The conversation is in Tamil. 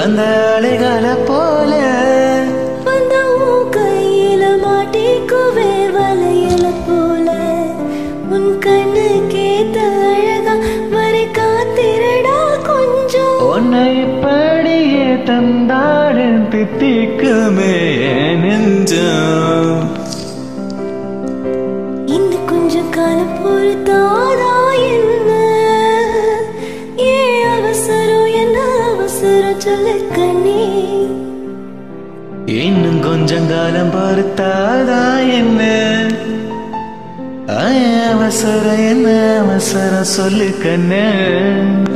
அந்த அலைகால போல வந்த உன் கையில மாட்டிக்குவே வளையல போல உன் கண்ணு கேத்த அழகா வரை காத்திரடா கொஞ்சம் உன்னை இப்படியே தந்தாடன் தித்திக்குமே என் நெஞ்சம் இன்னும் கொஞ்சம் காலம் பொறுத்தாதா என்ன ஏன் அவசரம் என்ன அவசரம் சொல்லு கண்ணே இன்னும் கொஞ்சம் காலம் பொறுத்தாதா என்ன ஆ, அவசரம் என்ன அவசரம் சொல்லு கண்ணு